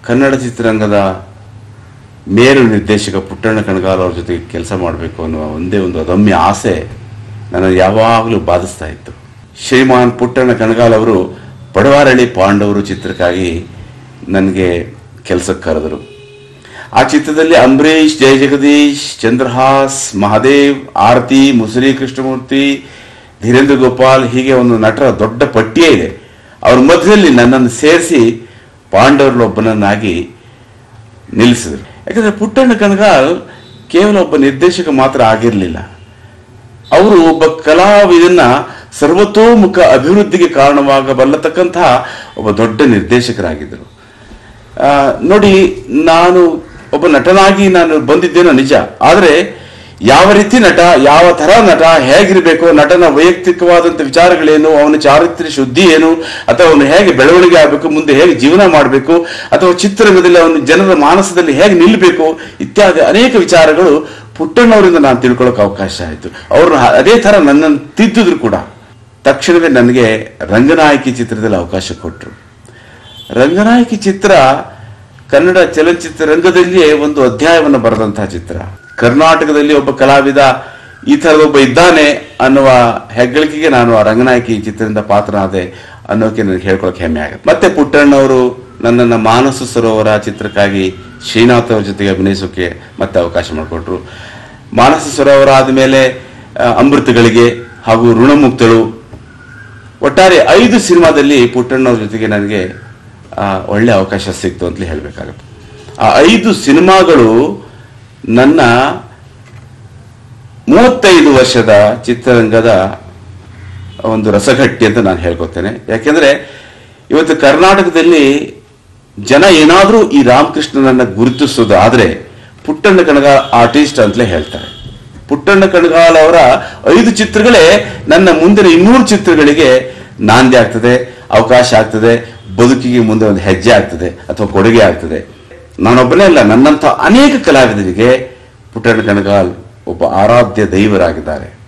ಕನ್ನಡ ಚಿತ್ರರಂಗದ ಮೇರು ನಿರ್ದೇಶಕ ಪುಟ್ಟಣ್ಣ ಕಣಗಾಲ್ ಅವ್ರ ಜೊತೆಗೆ ಕೆಲಸ ಮಾಡಬೇಕು ಅನ್ನುವ ಒಂದೇ ಒಂದು ಅದಮ್ಯ ಆಸೆ ನನ್ನ ಯಾವಾಗಲೂ ಬಾಧಿಸ್ತಾ ಇತ್ತು ಶ್ರೀಮಾನ್ ಪುಟ್ಟಣ್ಣ ಕಣಗಾಲ್ ಅವರು ಪಡವಾರಳ್ಳಿ ಪಾಂಡವರು ಚಿತ್ರಕ್ಕಾಗಿ ನನಗೆ ಕೆಲಸಕ್ಕೆ ಕರೆದರು ಆ ಚಿತ್ರದಲ್ಲಿ ಅಂಬರೀಷ್ ಜಯ ಜಗದೀಶ್ ಚಂದ್ರಹಾಸ್ ಮಹಾದೇವ್ ಆರತಿ ಮುಸುರಿ ಕೃಷ್ಣಮೂರ್ತಿ ಧೀರೇಂದ್ರ ಗೋಪಾಲ್ ಹೀಗೆ ಒಂದು ನಟರ ದೊಡ್ಡ ಪಟ್ಟಿಯೇ ಇದೆ ಅವ್ರ ಮಧ್ಯದಲ್ಲಿ ನನ್ನನ್ನು ಸೇರಿಸಿ ಪಾಂಡವರಲ್ಲೊಬ್ಬನನ್ನಾಗಿ ನಿಲ್ಲಿಸಿದರು ಯಾಕಂದ್ರೆ ಪುಟ್ಟಣ್ಣ ಕಣಗಾಲ್ ಕೇವಲ ಒಬ್ಬ ನಿರ್ದೇಶಕ ಮಾತ್ರ ಆಗಿರಲಿಲ್ಲ ಅವರು ಒಬ್ಬ ಕಲಾವಿದನ್ನ ಸರ್ವತೋಮುಖ ಅಭಿವೃದ್ಧಿಗೆ ಕಾರಣವಾಗಬಲ್ಲತಕ್ಕಂತಹ ಒಬ್ಬ ದೊಡ್ಡ ನಿರ್ದೇಶಕರಾಗಿದ್ದರು ಆ, ನೋಡಿ ನಾನು ಒಬ್ಬ ನಟನಾಗಿ ನಾನು ಬಂದಿದ್ದೇನೋ ನಿಜ ಆದರೆ ಯಾವ ರೀತಿ ನಟ ಯಾವ ತರ ನಟ ಹೇಗಿರಬೇಕು ನಟನ ವೈಯಕ್ತಿಕವಾದಂಥ ವಿಚಾರಗಳೇನು ಅವನ ಚಾರಿತ್ರ್ಯ ಶುದ್ಧಿ ಏನು ಅಥವಾ ಅವನು ಹೇಗೆ ಬೆಳವಣಿಗೆ ಆಗಬೇಕು ಮುಂದೆ ಹೇಗೆ ಜೀವನ ಮಾಡಬೇಕು ಅಥವಾ ಚಿತ್ರರಂಗದಲ್ಲಿ ಅವನು ಜನರ ಮಾನಸದಲ್ಲಿ ಹೇಗೆ ನಿಲ್ಲಬೇಕು ಇತ್ಯಾದಿ ಅನೇಕ ವಿಚಾರಗಳು ಪುಟ್ಟಣ್ಣವರಿಂದ ನಾನು ತಿಳ್ಕೊಳ್ಳೋಕೆ ಅವಕಾಶ ಆಯಿತು ಅವರು ಅದೇ ಥರ ನನ್ನನ್ನು ತಿದ್ದಿದ್ರು ಕೂಡ ತಕ್ಷಣವೇ ನನಗೆ ರಂಗನಾಯಕಿ ಚಿತ್ರದಲ್ಲಿ ಅವಕಾಶ ಕೊಟ್ಟರು ರಂಗನಾಯಕಿ ಚಿತ್ರ ಕನ್ನಡ ಚಲನಚಿತ್ರ ರಂಗದಲ್ಲಿಯೇ ಒಂದು ಅಧ್ಯಾಯವನ್ನು ಬರೆದಂತಹ ಚಿತ್ರ ಕರ್ನಾಟಕದಲ್ಲಿ ಒಬ್ಬ ಕಲಾವಿದ ಈ ಥರದ ಒಬ್ಬ ಇದ್ದಾನೆ ಅನ್ನುವ ಹೆಗ್ಗಳಿಕೆಗೆ ನಾನು ಆ ರಂಗನಾಯಕಿ ಚಿತ್ರದಿಂದ ಪಾತ್ರನಾದೆ ಅನ್ನೋಕೆ ನನಗೆ ಹೇಳ್ಕೊಳಕ್ಕೆ ಹೆಮ್ಮೆ ಆಗುತ್ತೆ ಮತ್ತೆ ಪುಟ್ಟಣ್ಣವರು ನನ್ನನ್ನು ಮಾನಸ ಸರೋವರ ಚಿತ್ರಕ್ಕಾಗಿ ಶ್ರೀನಾಥ್ ಅವ್ರ ಜೊತೆಗೆ ಅಭಿನಯಿಸೋಕೆ ಮತ್ತೆ ಅವಕಾಶ ಮಾಡಿಕೊಟ್ರು ಮಾನಸ ಸರೋವರ ಆದಮೇಲೆ ಆ, ಅಮೃತಗಳಿಗೆ ಹಾಗೂ ಋಣಮುಕ್ತಳು ಒಟ್ಟಾರೆ ಐದು ಸಿನಿಮಾದಲ್ಲಿ ಪುಟ್ಟಣ್ಣವ್ರ ಜೊತೆಗೆ ನನಗೆ ಆ, ಒಳ್ಳೆ ಅವಕಾಶ ಸಿಕ್ತು ಅಂತಲೇ ಹೇಳಬೇಕಾಗತ್ತೆ ಆ ಐದು ಸಿನಿಮಾಗಳು ನನ್ನ ಮೂವತ್ತೈದು ವರ್ಷದ ಚಿತ್ರರಂಗದ ಒಂದು ರಸಗಟ್ಟಿ ಅಂತ ನಾನು ಹೇಳ್ಕೊತೇನೆ ಯಾಕೆಂದ್ರೆ ಇವತ್ತು ಕರ್ನಾಟಕದಲ್ಲಿ ಜನ ಏನಾದರೂ ಈ ರಾಮಕೃಷ್ಣನನ್ನ ಗುರುತಿಸೋದು ಆದ್ರೆ ಪುಟ್ಟಣ್ಣ ಕಣಗಾಲ್ ಆರ್ಟಿಸ್ಟ್ ಅಂತಲೇ ಹೇಳ್ತಾರೆ ಪುಟ್ಟಣ್ಣ ಕಣಗಾಲ್ ಅವರ ಐದು ಚಿತ್ರಗಳೇ ನನ್ನ ಮುಂದಿನ ಇನ್ನೂರು ಚಿತ್ರಗಳಿಗೆ ನಾಂದಿ ಆಗ್ತದೆ ಅವಕಾಶ ಆಗ್ತದೆ ಬದುಕಿಗೆ ಮುಂದೆ ಒಂದು ಹೆಜ್ಜೆ ಆಗ್ತದೆ ಅಥವಾ ಕೊಡುಗೆ ಆಗ್ತದೆ ನಾನೊಬ್ಬನೇ ಅಲ್ಲ ನನ್ನಂಥ ಅನೇಕ ಕಲಾವಿದರಿಗೆ ಪುಟ್ಟಣ್ಣ ಕಣಗಾಲ್ ಒಬ್ಬ ಆರಾಧ್ಯ ದೈವರಾಗಿದ್ದಾರೆ